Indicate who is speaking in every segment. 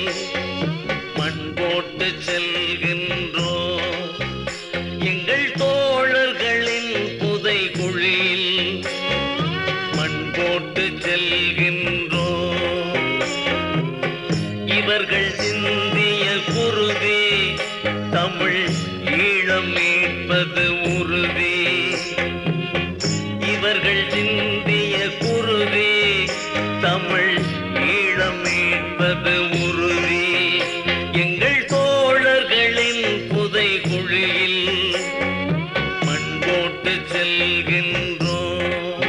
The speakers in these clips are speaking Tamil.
Speaker 1: மண் போட்டு செல்கின்றோம் எங்கள் தோழர்களின் புதை குழியில் மண் போட்டு செல்கின்றோம் இவர்கள் சிந்திய குருதி தமிழ் ஈழம் மீட்பது உறுதி இவர்கள் சிந்திய குருதி தமிழ் ஈழம் மீட்பது உறுதி எங்கள் தோழர்களின் புதை குழியில் மண் போட்டு செல்கின்றோம்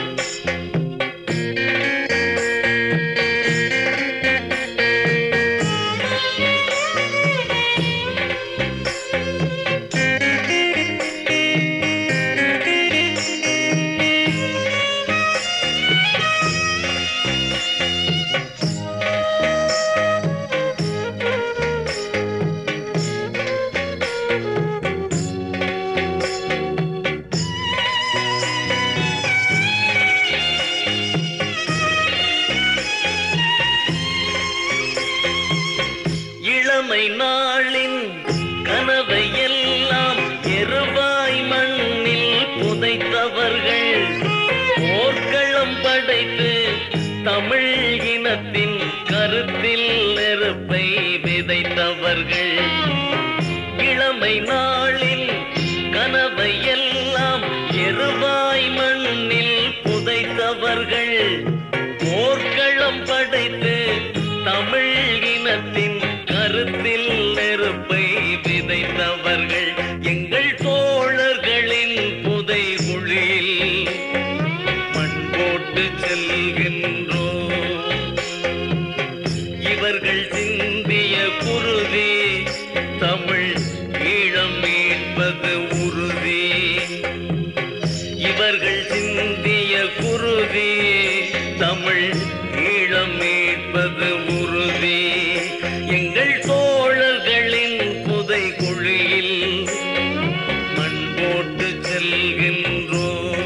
Speaker 1: இளமை நாளின் கனவை எல்லாம் எருவாய் மண்ணில் புதைத்தவர்கள் போர்க்களம் படைத்து தமிழ் இனத்தின் கருத்தில் நெருப்பை விதைத்தவர்கள் இளமை நாளின் கனவை எல்லாம் எருவாய் மண்ணில் புதைத்தவர்கள் போர்க்களம் படைத்து தமிழ் இனத்தின் கருத்தில் நெருப்பை விதைத்தவர்கள் எங்கள் தோழர்களின் புதை குழியில் மண் போட்டு செல்கின்றோம் இவர்கள் சிந்திய குருதி தமிழ் ஈழம் மீட்பது உறுதி இவர்கள் சிந்திய குருதி தமிழ் ஈழம் மீட்பது உறுதி எங்கள் தோழர்களின் புதை குழியில் மண் போட்டு செல்கின்றோம்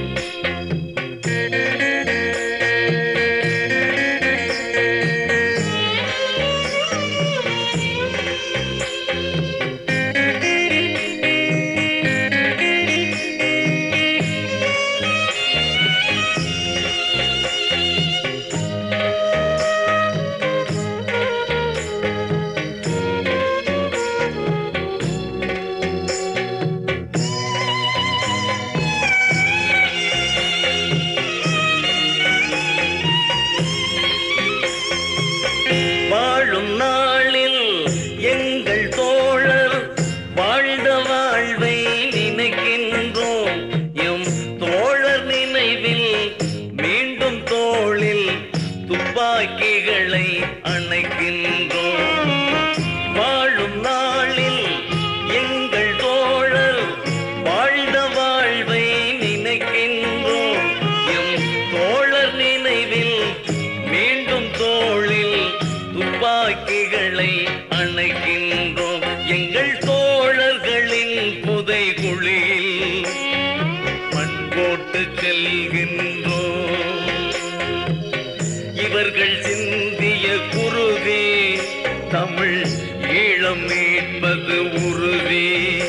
Speaker 1: வாழும் நாளில் எங்கள் தோழர் வாழ்ந்த வாழ்வை நினைக்கின்றோம் எம் தோழர் நினைவில் மீண்டும் தோளில் துப்பாக்கிகளை அணைக்கின்றோம் வாழும் நாளில் எங்கள் தோழர் வாழ்ந்த வாழ்வை நினைக்கின்றோம் எம் தோழர் நினைவில் மீண்டும் தோளில் துப்பாக்கிகளை அணைக்கின்றோம் எங்கள் தோழர்களின் புதை குழியில் மண் போட்டு செல்கின்றோம் இவர்கள் சிந்திய குருதி தமிழ் ஈழம் மீட்பது உறுதி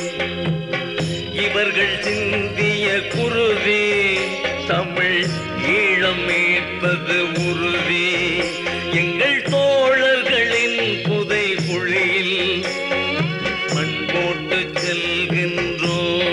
Speaker 1: இவர்கள் சிந்திய குருதி தமிழ் ஈழம் மீட்பது உறுதி எங்கள் தோழர்களின் புதை குழியில் மண் போட்டு செல்கின்றோம்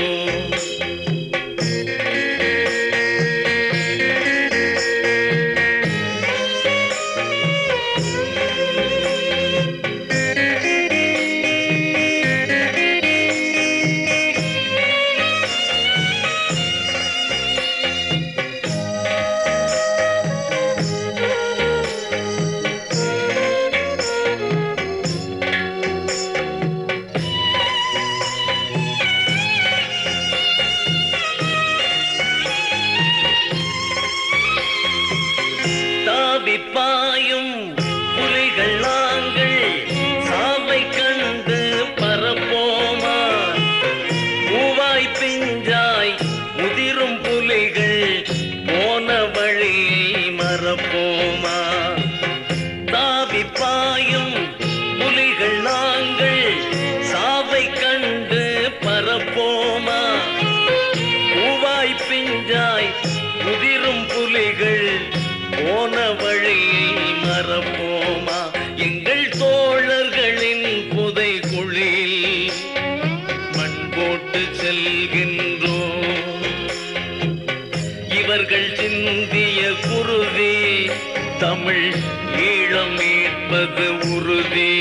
Speaker 1: உறுதி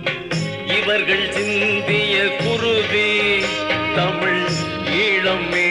Speaker 1: இவர்கள் சிந்திய குருதி தமிழ் ஈழம்